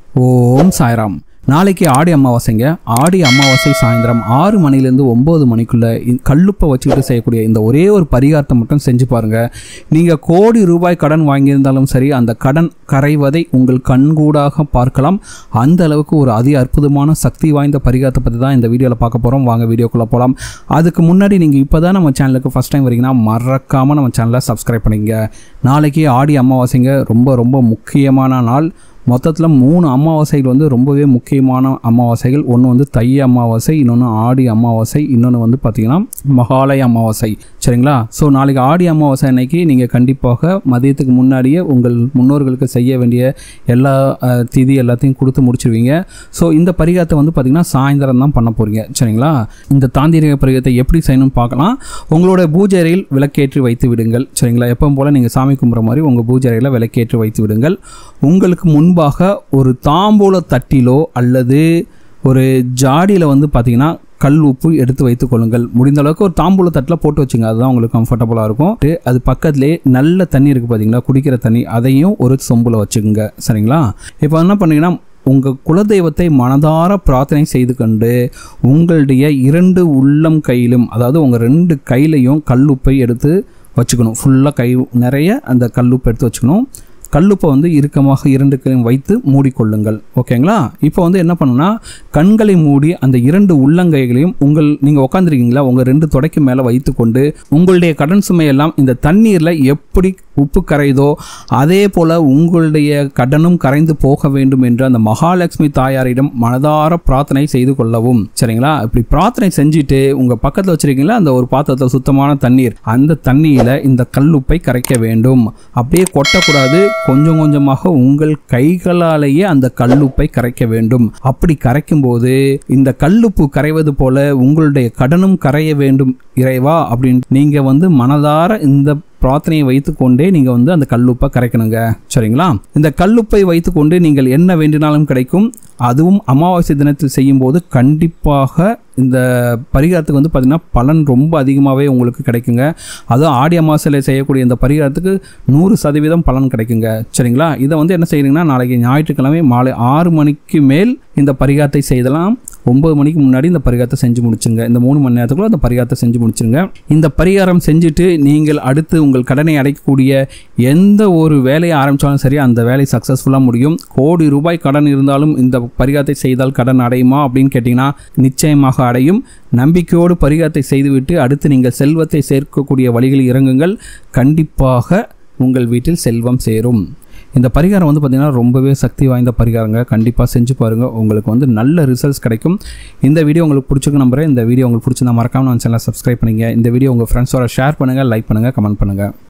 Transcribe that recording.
ஓம் சாய்ராம் நாளைக்கு ஆடி அமாவாசைங்க ஆடி அமாவாசை சாயந்தரம் ஆறு மணிலேருந்து ஒம்பது மணிக்குள்ள இந்த கல்லுப்பை வச்சுக்கிட்டு செய்யக்கூடிய இந்த ஒரே ஒரு பரிகாரத்தை மட்டும் செஞ்சு பாருங்க நீங்கள் கோடி ரூபாய் கடன் வாங்கியிருந்தாலும் சரி அந்த கடன் கரைவதை உங்கள் கண்கூடாக பார்க்கலாம் அந்த அளவுக்கு ஒரு அதி அற்புதமான சக்தி வாய்ந்த பரிகாரத்தை பற்றி தான் இந்த வீடியோவில் பார்க்க போகிறோம் வாங்க வீடியோக்குள்ளே போகலாம் அதுக்கு முன்னாடி நீங்கள் இப்போ தான் நம்ம சேனலுக்கு ஃபஸ்ட் டைம் வரீங்கன்னா மறக்காமல் நம்ம சேனலை சப்ஸ்கிரைப் பண்ணிங்க நாளைக்கு ஆடி அமாவாசைங்க ரொம்ப ரொம்ப முக்கியமான நாள் மொத்தத்தில் மூணு அமாவாசைகள் வந்து ரொம்பவே முக்கியமான அமாவாசைகள் ஒன்று வந்து தை அமாவாசை இன்னொன்று ஆடி அமாவாசை இன்னொன்று வந்து பார்த்திங்கன்னா மகாலய அமாவாசை சரிங்களா ஸோ நாளைக்கு ஆடி அமாவாசை அன்னைக்கு நீங்கள் கண்டிப்பாக மதியத்துக்கு முன்னாடியே உங்கள் முன்னோர்களுக்கு செய்ய வேண்டிய எல்லா அஹ், திதி எல்லாத்தையும் கொடுத்து முடிச்சிருவீங்க ஸோ இந்த பரிகாரத்தை வந்து பார்த்திங்கன்னா சாயந்தரம் தான் பண்ண போகிறீங்க சரிங்களா இந்த தாந்திரிக பரிகாரத்தை எப்படி செய்யணும்னு பார்க்கலாம் உங்களோட பூஜை அறையில் விளக்கேற்றி வைத்து விடுங்கள் சரிங்களா எப்பவும் போல் நீங்கள் சாமி கும்பிட்ற மாதிரி உங்கள் பூஜை அறையில் விளக்கேற்றி வைத்து விடுங்கள் உங்களுக்கு முன்பாக ஒரு தாம்பூல தட்டிலோ அல்லது ஒரு ஜாடியில் வந்து பார்த்தீங்கன்னா கல் உப்பு எடுத்து வைத்துக் கொள்ளுங்கள் முடிந்த அளவுக்கு ஒரு தாம்பூல தட்டில் போட்டு வச்சுங்க அதுதான் உங்களுக்கு கம்ஃபர்டபுளாக இருக்கும் அது பக்கத்துலேயே நல்ல தண்ணி இருக்குது பார்த்தீங்களா குடிக்கிற தண்ணி அதையும் ஒரு சொம்பில் வச்சுக்கோங்க சரிங்களா இப்போ என்ன பண்ணீங்கன்னா உங்கள் குலதெய்வத்தை மனதார பிரார்த்தனை செய்து கொண்டு உங்களுடைய இரண்டு உள்ளம் கையிலும் அதாவது உங்கள் ரெண்டு கையிலையும் கல்லுப்பை எடுத்து வச்சுக்கணும் ஃபுல்லாக கை நிறைய அந்த கல்லுப்பை எடுத்து வச்சுக்கணும் கல்லுப்பை வந்து இறுக்கமாக இரண்டு கையும் வைத்து மூடிக்கொள்ளுங்கள் ஓகேங்களா இப்போ வந்து என்ன பண்ணுன்னா கண்களை மூடி அந்த இரண்டு உள்ளங்கைகளையும் உங்கள் நீங்கள் உட்காந்துருக்கீங்களா உங்கள் ரெண்டு தொடைக்கு மேலே வைத்துக்கொண்டு உங்களுடைய கடன் சுமையெல்லாம் இந்த தண்ணீரில் எப்படி உப்பு கரையுதோ அதே போல் உங்களுடைய கடனும் கரைந்து போக வேண்டும் என்று அந்த மகாலட்சுமி தாயாரிடம் மனதார பிரார்த்தனை செய்து கொள்ளவும் சரிங்களா இப்படி பிரார்த்தனை செஞ்சுட்டு உங்கள் பக்கத்தில் வச்சிருக்கீங்களா அந்த ஒரு பாத்திரத்தில் சுத்தமான தண்ணீர் அந்த தண்ணியில் இந்த கல்லுப்பை கரைக்க வேண்டும் அப்படியே கொட்டக்கூடாது கொஞ்சம் கொஞ்சமாக உங்கள் கைகளாலேயே அந்த கல்லுப்பை கரைக்க வேண்டும் அப்படி கரைக்கும் போது இந்த கல்லுப்பு கரைவது போல உங்களுடைய கடனும் கரைய வேண்டும் இறைவா அப்படின்னு நீங்க வந்து மனதார இந்த பிரார்த்தனையை வைத்துக்கொண்டே நீங்கள் வந்து அந்த கல்லுப்பை கரைக்கணுங்க சரிங்களா இந்த கல்லுப்பை வைத்துக்கொண்டு நீங்கள் என்ன வேண்டினாலும் கிடைக்கும் அதுவும் அமாவாசை தினத்தில் செய்யும்போது கண்டிப்பாக இந்த பரிகாரத்துக்கு வந்து பார்த்திங்கன்னா பலன் ரொம்ப அதிகமாகவே உங்களுக்கு கிடைக்குங்க அதுவும் ஆடி அமாவாசையில் செய்யக்கூடிய இந்த பரிகாரத்துக்கு நூறு சதவீதம் பலன் கிடைக்குங்க சரிங்களா இதை வந்து என்ன செய்யறீங்கன்னா நாளைக்கு ஞாயிற்றுக்கிழமை மாலை ஆறு மணிக்கு மேல் இந்த பரிகாரத்தை செய்தலாம் ஒன்பது மணிக்கு முன்னாடி இந்த பரிகாரத்தை செஞ்சு முடிச்சுங்க இந்த மூணு மணி நேரத்துக்குள்ள இந்த பரிகாரத்தை செஞ்சு முடிச்சிருங்க இந்த பரிகாரம் செஞ்சுட்டு நீங்கள் அடுத்து உங்கள் கடனை அடைக்கக்கூடிய எந்த ஒரு வேலையை ஆரம்பித்தாலும் சரி அந்த வேலை சக்ஸஸ்ஃபுல்லாக முடியும் கோடி ரூபாய் கடன் இருந்தாலும் இந்த பரிகாரத்தை செய்தால் கடன் அடையுமா அப்படின்னு கேட்டிங்கன்னா நிச்சயமாக அடையும் நம்பிக்கையோடு பரிகாரத்தை செய்துவிட்டு அடுத்து நீங்கள் செல்வத்தை சேர்க்கக்கூடிய வழிகளில் இறங்குங்கள் கண்டிப்பாக உங்கள் வீட்டில் செல்வம் சேரும் இந்த பரிகாரம் வந்து பார்த்திங்கன்னா ரொம்பவே சக்தி வாய்ந்த பரிகாரங்க கண்டிப்பாக செஞ்சு பாருங்கள் உங்களுக்கு வந்து நல்ல ரிசல்ட்ஸ் கிடைக்கும் இந்த வீடியோ உங்களுக்கு பிடிச்சிருக்கு நம்புறேன் இந்த வீடியோ உங்களுக்கு பிடிச்சிருந்தா மறக்காம நம்ம சேனலை சப்ஸ்கிரைப் பண்ணுங்க இந்த வீடியோ உங்கள் ஃப்ரெண்ட்ஸோட ஷேர் பண்ணுங்கள் லைக் பண்ணுங்கள் கமெண்ட் பண்ணுங்கள்